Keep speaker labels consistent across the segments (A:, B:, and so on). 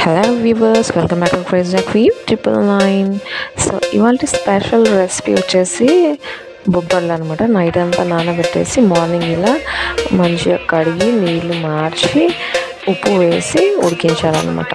A: hello viewers welcome back to craze jack V triple nine so ఇవాళ special recipe వచ్చేసి బొబ్బర్లు అనమాట night అంతా నానబెట్టేసి మార్నింగ్ ఇలా మంచిగా కడిగి నీళ్ళు మార్చి ఉప్పు వేసి ఉడికించాలన్నమాట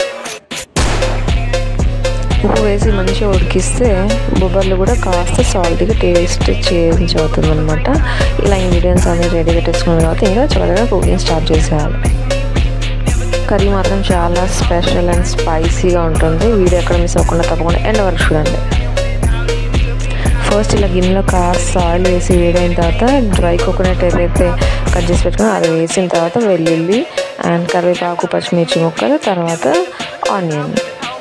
A: ఉప్పు వేసి మంచిగా ఉడికిస్తే బొబ్బర్లు కూడా కాస్త సాల్ట్గా టేస్ట్ చేంజ్ అవుతుంది అనమాట ఇలా ఇంగ్రీడియంట్స్ అన్ని రెడీ పెట్టేసుకున్నాం కాబట్టి ఇంకా త్వరగా కుకింగ్ స్టార్ట్ చేసేయాలి కర్రీ మాత్రం చాలా స్పెషల్ అండ్ స్పైసీగా ఉంటుంది వీడియో ఎక్కడ మిస్ అవ్వకుండా తప్పకుండా ఎండ్ వరకు చూడండి ఫస్ట్ ఇలా గిన్నెలో కాస్త ఆయిల్ వేసి వేడైన తర్వాత డ్రై కోకోనట్ ఏదైతే కట్ చేసి పెట్టుకున్నా అది వేసిన తర్వాత వెల్లుల్లి అండ్ కరివేపాకు పచ్చిమిర్చి ముక్కలు తర్వాత ఆనియన్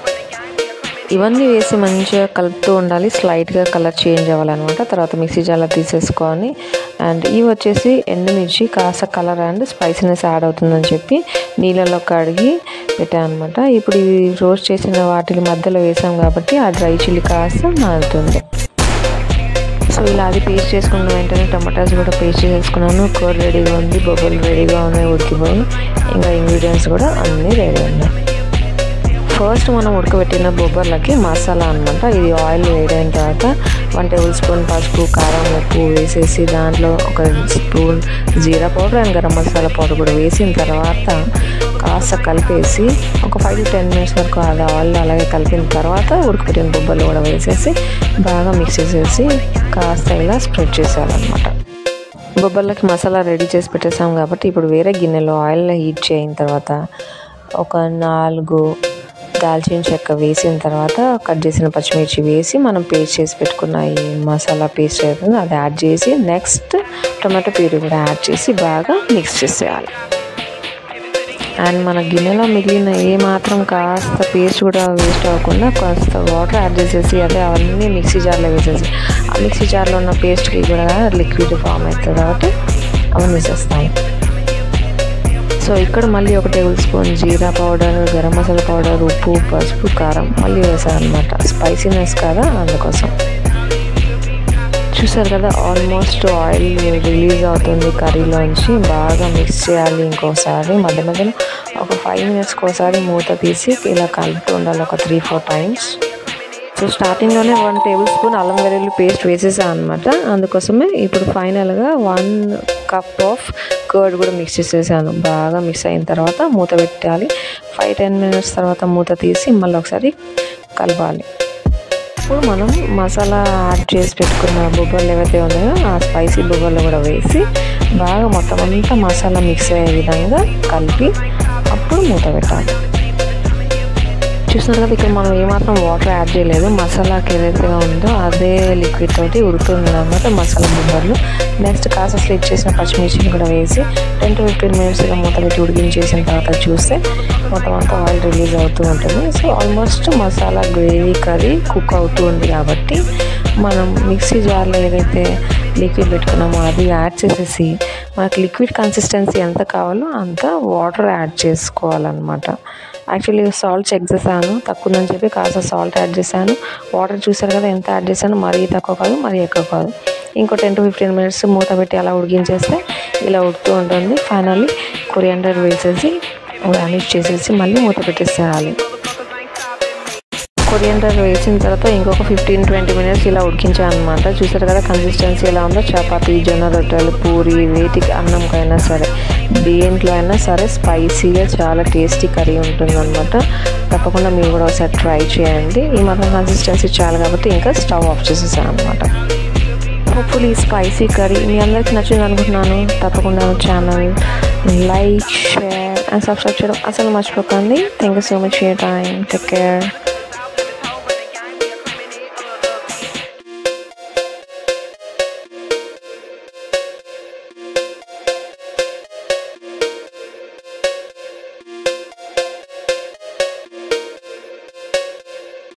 A: ఇవన్నీ వేసి మంచిగా కలుపుతూ ఉండాలి స్లైట్గా కలర్ చేంజ్ అవ్వాలన్నమాట తర్వాత మిక్సీ జార్లో తీసేసుకొని అండ్ ఇవి వచ్చేసి ఎండుమిర్చి కాస్త కలర్ అండ్ స్పైసీనెస్ యాడ్ అవుతుందని చెప్పి నీళ్ళలో కడిగి పెట్టాను అనమాట ఇప్పుడు ఇవి రోస్ట్ చేసిన వాటి మధ్యలో వేసాం కాబట్టి ఆ డ్రై చిల్లీ కాస్త నానుతుంది సో ఇలా అది పేస్ట్ చేసుకున్న వెంటనే టమాటాస్ కూడా పేస్ట్ చేసుకున్నాను కూర రెడీగా ఉంది బొబ్బలు రెడీగా ఉన్నాయి ఉడికిపోయి ఇంకా ఇంగ్రీడియంట్స్ కూడా అన్నీ రెడీ ఉన్నాయి ఫస్ట్ మనం ఉడకబెట్టిన బొబ్బర్లకి మసాలా అనమాట ఇది ఆయిల్ వేయడం తర్వాత వన్ టేబుల్ స్పూన్ పసుపు కారం ఉప్పు వేసేసి దాంట్లో ఒక స్పూన్ జీరా powder and garam masala powder కూడా వేసిన తర్వాత కాస్త కలిపేసి ఒక ఫైవ్ టు టెన్ మినిట్స్ వరకు అది ఆయిల్ అలాగే కలిపిన తర్వాత ఉడకబెట్టిన బొబ్బర్లు కూడా వేసేసి బాగా మిక్స్ చేసేసి కాస్త ఇలా స్ప్రెడ్ చేసేయాలన్నమాట బొబ్బర్లకి మసాలా రెడీ చేసి పెట్టేసాం కాబట్టి ఇప్పుడు వేరే గిన్నెలో ఆయిల్ హీట్ చేయిన తర్వాత ఒక నాలుగు దాల్చిన చెక్క వేసిన తర్వాత కట్ చేసిన పచ్చిమిర్చి వేసి మనం పేస్ట్ చేసి పెట్టుకున్న ఈ మసాలా పేస్ట్ అవుతుంది అది యాడ్ చేసి నెక్స్ట్ టొమాటో ప్యూరీ కూడా యాడ్ చేసి బాగా మిక్స్ చేసేయాలి అండ్ మన గిన్నెలో మిగిలిన ఏ మాత్రం కాస్త పేస్ట్ కూడా వేస్ట్ అవ్వకుండా కాస్త వాటర్ యాడ్ చేసేసి అదే అవన్నీ మిక్సీ జార్లో వేసేసి ఆ మిక్సీ జార్లో ఉన్న పేస్ట్కి కూడా లిక్విడ్ ఫామ్ అవుతుంది కాబట్టి అవన్నీ వేసేస్తాము సో ఇక్కడ మళ్ళీ ఒక టేబుల్ స్పూన్ జీరా పౌడర్ గరం మసాలా పౌడర్ ఉప్పు పసుపు కారం మళ్ళీ వేసాను అనమాట స్పైసీనెస్ కదా అందుకోసం చూసారు కదా ఆల్మోస్ట్ ఆయిల్ రిలీజ్ అవుతుంది కర్రీలోంచి బాగా మిక్స్ చేయాలి ఇంకోసారి మధ్య మధ్యలో ఒక ఫైవ్ మినిట్స్కి ఒకసారి మూత తీసి ఇలా కలుపుతూ ఉండాలి ఒక త్రీ ఫోర్ టైమ్స్ సో స్టార్టింగ్లోనే వన్ టేబుల్ స్పూన్ అల్లం వెల్లుల్లి పేస్ట్ వేసేసాను అనమాట అందుకోసమే ఇప్పుడు ఫైనల్గా వన్ కప్ ఆఫ్ కర్డ్ కూడా మిక్స్ చేసేసాను బాగా మిక్స్ అయిన తర్వాత మూత పెట్టాలి ఫైవ్ టెన్ మినిట్స్ తర్వాత మూత తీసి మళ్ళీ ఒకసారి కలపాలి ఇప్పుడు మనం మసాలా యాడ్ చేసి పెట్టుకున్న బొబ్బర్లు ఏవైతే ఉన్నాయో ఆ స్పైసీ బొబ్బర్లు కూడా వేసి బాగా మొత్తం అంతా మసాలా మిక్స్ అయ్యే విధంగా కలిపి అప్పుడు మూత పెట్టాలి చూస్తున్నారు కదా ఇక్కడ మనం ఏమాత్రం వాటర్ యాడ్ చేయలేదు మసాలాకి ఏదైతే ఉందో అదే లిక్విడ్ తోటి ఉడుకుతుంది అనమాట మసాలా బొబ్బర్లు నెక్స్ట్ కాస్త స్లిప్ చేసిన పచ్చిమిర్చిని కూడా వేసి టెన్ టు ఫిఫ్టీన్ మినిట్స్ ఇలా మూత పెట్టి ఉడికించేసిన తర్వాత చూస్తే మొత్తం అంతా ఆయిల్ రిలీజ్ అవుతూ ఉంటుంది so almost masala gravy curry cook అవుతూ ఉంది కాబట్టి మనం మిక్సీ జార్లో ఏదైతే లిక్విడ్ పెట్టుకున్నామో అది యాడ్ చేసేసి మనకి లిక్విడ్ కన్సిస్టెన్సీ ఎంత కావాలో అంత వాటర్ యాడ్ చేసుకోవాలన్నమాట యాక్చువల్లీ సాల్ట్ చెక్ చేశాను తక్కువ ఉందని చెప్పి కాస్త సాల్ట్ యాడ్ చేశాను వాటర్ చూసారు కదా ఎంత యాడ్ చేశాను మరీ తక్కువ కాదు మరీ ఎక్కువ కాదు ఇంకో టెన్ టు ఫిఫ్టీన్ మినిట్స్ మూత పెట్టి అలా ఉడికించేస్తే ఇలా ఉడుకుతూ ఉంటుంది ఫైనల్లీ కొరియాండర్ వేసేసి గార్నిష్ చేసేసి మళ్ళీ మూత పెట్టేసేయాలి కొరియండర్ వేసిన తర్వాత ఇంకొక ఫిఫ్టీన్ ట్వంటీ మినిట్స్ ఇలా ఉడికించాను అనమాట చూసారు కదా కన్సిస్టెన్సీ ఎలా ఉందో చపాతీ జొన్న రొట్టెలు పూరి వేటికి అన్నంకైనా సరే దేంట్లో అయినా సరే స్పైసీగా చాలా టేస్టీ కర్రీ ఉంటుందన్నమాట తప్పకుండా మీరు కూడా ఒకసారి ట్రై చేయండి ఈ మాత్రం కన్సిస్టెన్సీ చాలు కాబట్టి ఇంకా స్టవ్ ఆఫ్ చేసేసాను అనమాట హోప్ఫుల్లీ ఈ స్పైసీ కర్రీ మీ అందరికి నచ్చింది అనుకుంటున్నాను తప్పకుండా channel like share and subscribe చేయడం అసలు మర్చిపోకండి thank you so much for your time take care